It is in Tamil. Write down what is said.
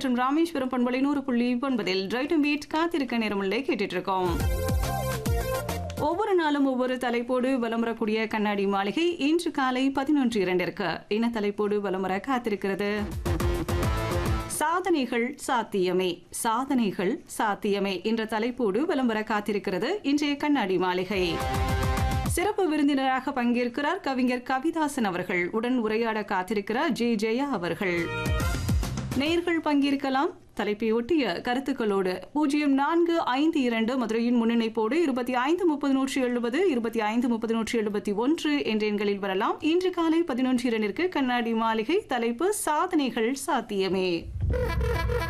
மற்றும் ராமேஸ்வரம் பண்பலை நூறு புள்ளி ஒன்பதில் ரைட்டும் பீட் காத்திருக்க நேரமுள்ளே கேட்டுட்டு இருக்கோம் ஒவ்வொரு நாளும் ஒவ்வொரு தலைப்போடு வலம் வரக்கூடிய கண்ணாடி மாளிகை இன்று காலை பதினொன்று இரண்டிற்கு இன தலைப்போடு வலம் வர காத்திருக்கிறது சாதனைகள் சாத்தியமே சாதனைகள் சாத்தியமே என்ற தலைப்போடு வலம் வர காத்திருக்கிறது இன்றைய கண்ணாடி மாளிகை சிறப்பு விருந்தினராக பங்கேற்கிறார் கவிஞர் கவிதாசன் அவர்கள் உடன் உரையாட காத்திருக்கிறார் ஜே ஜெயா அவர்கள் நேர்கள் பங்கேற்கலாம் தலைப்பை ஒட்டிய கருத்துக்களோடு பூஜ்ஜியம் நான்கு ஐந்து இரண்டு மதுரையின் முன்னிணைப்போடு இருபத்தி ஐந்து முப்பது நூற்றி எழுபது இருபத்தி ஐந்து முப்பது நூற்றி எழுபத்தி ஒன்று என்ற எண்களில் வரலாம் இன்று காலை பதினொன்று இரண்டிற்கு கண்ணாடி மாளிகை தலைப்பு சாதனைகள் சாத்தியமே